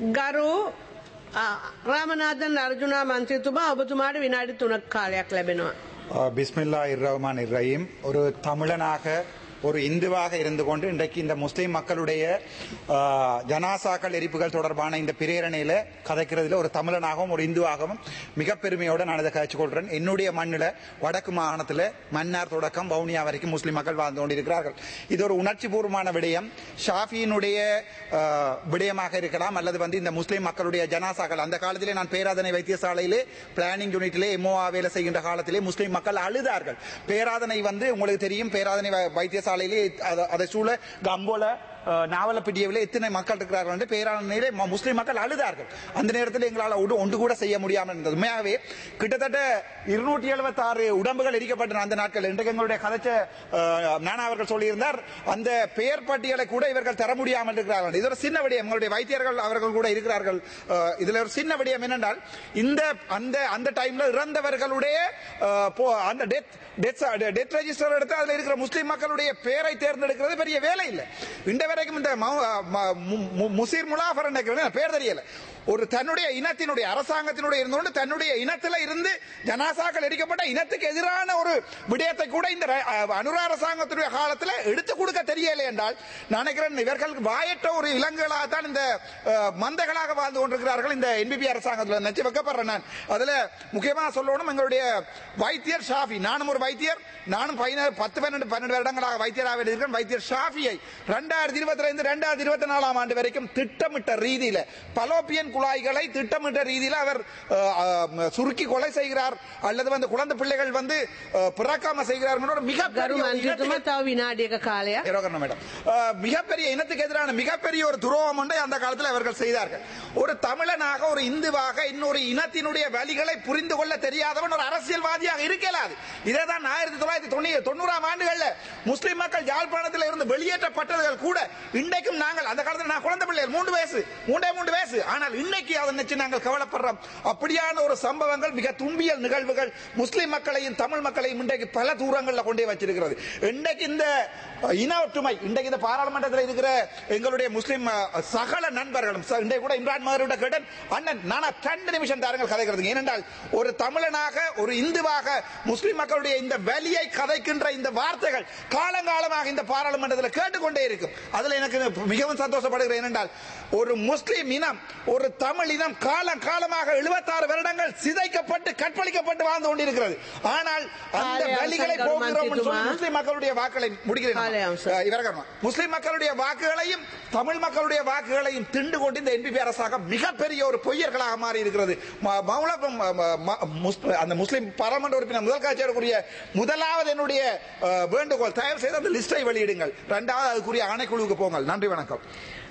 ගරු ආ, රාමනාදන් අර්ජුනා මන්ත්‍රීතුමා ඔබතුමාට විනාඩි තුනක් කාලයක් ලැබෙනවා. அஹ் பிஸ்மில்லா இர்ரஹ்மான் இர்ரஹீம் ஒரு தமிழனாக ஒரு இந்துவாக இருந்து கொண்டு இன்றைக்கு இந்த முஸ்லிம் மக்களுடைய அஹ், ஜனாசாக்கள் எரிப்புகள் தொடர்பான இந்த பிரேரணையில கதைக்கிறதுல ஒரு தமிழனாகவும் ஒரு இந்துவாகவும் மிக பெருமையோடு நான் இதை கழிச்சு கொள்றேன் என்னுடைய மண்ணில் வடக்கு மாகாணத்தில் மன்னார் தொடக்கம் வவுனியா வரைக்கும் முஸ்லிம் மக்கள் வாழ்ந்து கொண்டிருக்கிறார்கள் இது ஒரு உணர்ச்சி பூர்வமான விடயம் ஷாஃபியினுடைய அஹ், விடயமாக இருக்கலாம் அல்லது வந்து இந்த முஸ்லிம் மக்களுடைய ஜனாசாக்கள் அந்த காலத்திலே நான் பேராதனை வைத்தியசாலையிலே பிளானிங் யூனிட்டிலே எம்ஓஆ வேலை செய்கின்ற காலத்திலே முஸ்லிம் மக்கள் அழுதார்கள் பேராதனை வந்து உங்களுக்கு தெரியும் பேராதனை வ- வைத்தியசாலையிலே அத- அதை சூழ கம்போல அஹ், நாவலப்பிட்டியவில் எத்தனை மக்கள் இருக்கிறார்கள் என்று பேராதனையிலே ம- முஸ்லிம் மக்கள் அழுதார்கள் அந்த நேரத்தில் எங்களால் ஒன்று ஒன்று கூட செய்ய முடியாமல் இருந்தது உண்மையாகவே கிட்டத்தட்ட இருநூற்றி எழுபத்தி ஆறு உடம்புகள் எரிக்கப்பட்டன அந்த நாட்கள் இன்றைக்கு எங்களுடைய கதைச்ச அஹ், நானா அவர்கள் சொல்லியிருந்தார் அந்த பெயர் பட்டியலை கூட இவர்கள் தர முடியாமல் இருக்கிறார்கள் இது ஒரு சின்ன விடயம் எங்களுடைய வைத்தியர்கள் அவர்கள் கூட இருக்கிறார்கள் அஹ், இதுல ஒரு சின்ன விடயம் என்னென்றால் இந்த அந்த அந்த டைம்ல இறந்தவர்களுடைய அஹ், போ- அந்த டெத் டெத் ரெஜிஸ்டர் எடுத்து அதுல இருக்கிற முஸ்லிம் மக்களுடைய பெயரை தேர்ந்தெடுக்கிறது பெரிய வேலை இல்லை இந்த வரைக்கும் இந்த மௌ- ம- மு- மு- முசீர் முலாஃபர் எனக்கு பேர் தெரியல ஒரு தன்னுடைய இனத்தினுடைய அரசாங்கத்தினுடைய இருந்தோண்டு தன்னுடைய இனத்துல இருந்து ஜனாசாக்கள் எரிக்கப்பட்ட இனத்துக்கு எதிரான ஒரு விடயத்தை கூட இந்த ர- அஹ் அனுர அரசாங்கத்துடைய காலத்துல எடுத்து கொடுக்க தெரியலை என்றால் நான் நினைக்கிறேன் இவர்கள் வாயற்ற ஒரு இலங்குகளாக தான் இந்த அஹ், மந்தகளாக வாழ்ந்து கொண்டிருக்கிறார்கள் இந்த என்பிபி அரசாங்கத்தில் நினைச்சு வைக்கப்படுறேன் நான் அதுல முக்கியமா சொல்லணும் எங்களுடைய வைத்தியர் ஷாஃபி நானும் ஒரு வைத்தியர் நானும் பதினேழு பத்து பன்னெண்டு பன்னெண்டு வருடங்களாக வைத்தியராக இருக்கிறேன் வைத்தியர் ஷாஃபியை ரெண்டாயிரத்தி இருபத்தி ரெண்டு ரெண்டாயிரத்தி இருபத்தி நாலாம் ஆண்டு வரைக்கும் திட்டமிட்ட ரீதியில பலோப்பியன் குழாய்களை திட்டமிட்ட ரீதியில அவர் அஹ், அஹ், சுருக்கி கொலை செய்கிறார் அல்லது வந்து குழந்தை பிள்ளைகள் வந்து அஹ், பிறக்காம செய்கிறார் மிக ගරු මන්ත්‍රීතුමා තව විනාඩියක කාලයක්. யோகண்ணா மேடம் அஹ், மிகப்பெரிய இனத்துக்கு எதிரான மிகப்பெரிய ஒரு துரோகம் ஒன்றை அந்த காலத்தில் அவர்கள் செய்தார்கள் ஒரு தமிழனாக ஒரு இந்துவாக இன்னொரு இனத்தினுடைய வழிகளை புரிந்து கொள்ள தெரியாதவன் ஒரு அரசியல்வாதியாக இருக்கலாது இதே தான் ஆயிரத்தி தொள்ளாயிரத்தி தொண்ணூ- தொண்ணூறாம் ஆண்டுகள்ல முஸ்லிம் மக்கள் யாழ்ப்பாணத்தில் இருந்து வெளியேற்றப்பட்டவர்கள் கூட இன்றைக்கும் நாங்கள் அந்த காலத்தில் நான் குழந்தை பிள்ளைகள் மூன்று வயசு மூன்றே மூன்று வயசு ஆனால் இன்னைக்கு அதை நினைச்சு நாங்கள் கவலைப்படுறோம் அப்படியான ஒரு சம்பவங்கள் மிக துன்பியல் நிகழ்வுகள் முஸ்லிம் மக்களையும் தமிழ் மக்களையும் இன்றைக்கு பல தூரங்களில் கொண்டே வச்சிருக்கிறது இன்றைக்கு இந்த அஹ், இன ஒற்றுமை இன்றைக்கு இந்த பாராளுமன்றத்தில் இருக்கிற எங்களுடைய முஸ்லிம் அஹ், சகல நண்பர்களும் ச- இன்றைக்கு கூட இம்ரான் மகரோட கேட்டேன் அண்ணன் நானா ரெண்டு நிமிஷம் தாருங்கள் கதைக்கிறது ஏனென்றால் ஒரு தமிழனாக ஒரு இந்துவாக முஸ்லிம் மக்களுடைய இந்த வலியை கதைக்கின்ற இந்த வார்த்தைகள் காலங்காலமாக இந்த பாராளுமன்றத்தில் கேட்டுக்கொண்டே இருக்கும் அதுல எனக்கு மிகவும் சந்தோஷப்படுகிறேன் ஏனென்றால் ஒரு முஸ்லிம் இனம் ஒரு தமிழ் இனம் காலம் காலமாக 76 வருடங்கள் சிதைக்கப்பட்டு கற்பழிக்கப்பட்டு வாழ்ந்து கொண்டிருக்கிறது ஆனால் அந்த காலை வலிகளை அவசரம் போக்குகிறோம் என்று சொல்லி மன்னித்துமா. முஸ்லிம் மக்களுடைய வாக்களை காலை முடிக்கிறேன் அவசரம். அஹ் இவர்கள் முஸ்லிம் மக்களுடைய வாக்குகளையும் தமிழ் மக்களுடைய வாக்குகளையும் திண்டு கொண்டு இந்த என்பிபி அரசாங்கம் மிகப்பெரிய ஒரு பொய்யர்களாக மாறி இருக்கிறது ம- மௌல- ம- ம- ம- முஸ்- அந்த முஸ்லிம் பாராளுமன்ற உறுப்பினர் முதல் காட்சியருக்குரிய முதலாவது என்னுடைய அஹ், வேண்டுகோள் தயவு செய்து அந்த லிஸ்டை வெளியிடுங்கள் இரண்டாவது அதுக்குரிய ஆணைக்குழுவுக்கு போங்கள் நன்றி வணக்கம்